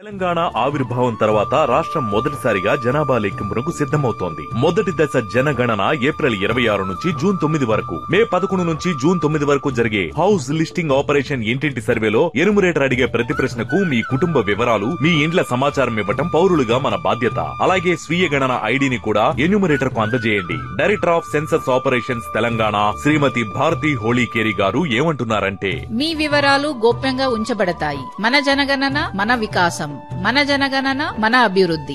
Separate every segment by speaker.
Speaker 1: తెలంగాణ ఆవిర్భావం తర్వాత రాష్ట్రం మొదటిసారిగా జనాభా లెక్కింపునకు సిద్ధమవుతోంది మొదటి దశ జనగణన ఏప్రిల్ ఇరవై ఆరు నుంచి జూన్ తొమ్మిది వరకు మే పదకొండు నుంచి జూన్ తొమ్మిది వరకు జరిగే హౌస్ లిస్టింగ్ ఆపరేషన్ ఇంటింటి సర్వేలో ఎనుమరేటర్ అడిగే ప్రతి ప్రశ్నకు మీ కుటుంబ వివరాలు మీ ఇండ్ల సమాచారం ఇవ్వటం పౌరులుగా మన బాధ్యత అలాగే స్వీయ గణన ఐడిని కూడా ఎన్యూమరేటర్ కు అందజేయండి director of census operations Telangana Shrimati Bharati Holikeri గారు ఏమంటున్నారంటే
Speaker 2: మీ వివరాలు గోప్యంగా ఉంచబడతాయి మన జనగణన మన వికాసం మన జనగణన మన అభివృద్ధి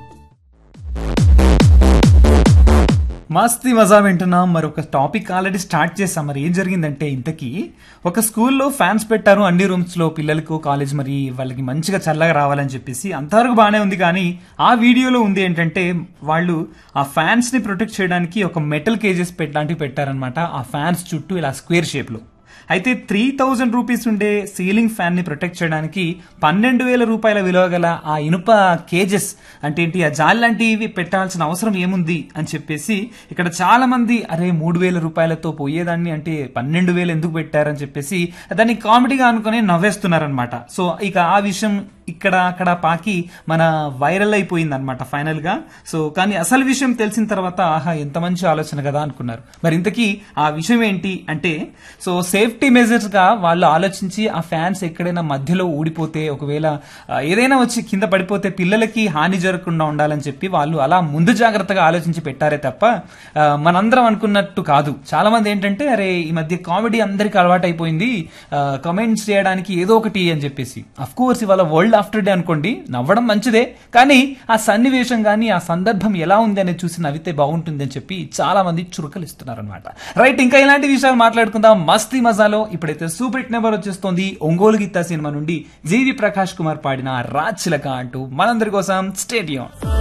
Speaker 3: మస్తీ మజా వింటున్నాం మరి ఒక టాపిక్ ఆల్రెడీ స్టార్ట్ చేసాం మరి ఏం జరిగిందంటే ఇంతకీ ఒక స్కూల్లో ఫ్యాన్స్ పెట్టారు అన్ని రూమ్స్ లో పిల్లలకు కాలేజ్ మరి వాళ్ళకి మంచిగా చల్లగా రావాలని చెప్పేసి అంతవరకు బాగానే ఉంది కానీ ఆ వీడియోలో ఉంది ఏంటంటే వాళ్ళు ఆ ఫ్యాన్స్ ని ప్రొటెక్ట్ చేయడానికి ఒక మెటల్ కేజెస్ పెట్టడానికి పెట్టారనమాట ఆ ఫ్యాన్స్ చుట్టూ ఇలా స్క్వేర్ షేప్ లో అయితే త్రీ థౌజండ్ రూపీస్ ఉండే సీలింగ్ ఫ్యాన్ ని ప్రొటెక్ట్ చేయడానికి పన్నెండు వేల రూపాయల విలువ గల ఆ ఇనుప కేజెస్ అంటే ఏంటి ఆ జాలి లాంటివి పెట్టాల్సిన అవసరం ఏముంది అని చెప్పేసి ఇక్కడ చాలా మంది అరే మూడు వేల రూపాయలతో పోయేదాన్ని అంటే పన్నెండు వేలు ఎందుకు పెట్టారని చెప్పేసి దాన్ని కామెడీగా అనుకుని నవ్వేస్తున్నారనమాట సో ఇక ఆ విషయం ఇక్కడ అక్కడ పాకి మన వైరల్ అయిపోయింది అనమాట ఫైనల్ గా సో కానీ అసలు విషయం తెలిసిన తర్వాత ఆహా ఎంత మంచి ఆలోచన కదా అనుకున్నారు మరి ఇంతకీ ఆ విషయం ఏంటి అంటే సో సేఫ్టీ మెజర్స్ గా వాళ్ళు ఆలోచించి ఆ ఫ్యాన్స్ ఎక్కడైనా మధ్యలో ఊడిపోతే ఒకవేళ ఆ, ఏదైనా వచ్చి కింద పడిపోతే పిల్లలకి హాని జరగకుండా ఉండాలని చెప్పి వాళ్ళు అలా ముందు జాగ్రత్తగా ఆలోచించి పెట్టారే తప్ప ఆ, మనందరం అనుకున్నట్టు కాదు చాలా మంది ఏంటంటే అరే ఈ మధ్య కామెడీ అందరికి అలవాటు అయిపోయింది కమెంట్స్ చేయడానికి ఏదో ఒకటి అని చెప్పేసి అఫ్ కోర్స్ ఇవాళ వరల్డ్ ఆఫ్టర్ డే అనుకోండి నవ్వడం మంచిదే కానీ ఆ సన్నివేశం కానీ ఆ సందర్భం ఎలా ఉంది అనేది చూసి నవ్వితే బాగుంటుంది అని చెప్పి చాలా మంది చురుకలు ఇస్తున్నారు అనమాట రైట్ ఇంకా ఇలాంటి విషయాలు మాట్లాడుకుందాం మస్తీ మజాలో ఇప్పుడైతే సూపర్ హిట్ నెంబర్ వచ్చేస్తోంది ఒంగోలు గీత సినిమా నుండి జీవి ప్రకాష్ కుమార్ పాడిన రాచిలక అంటూ మనందరి కోసం స్టేడియం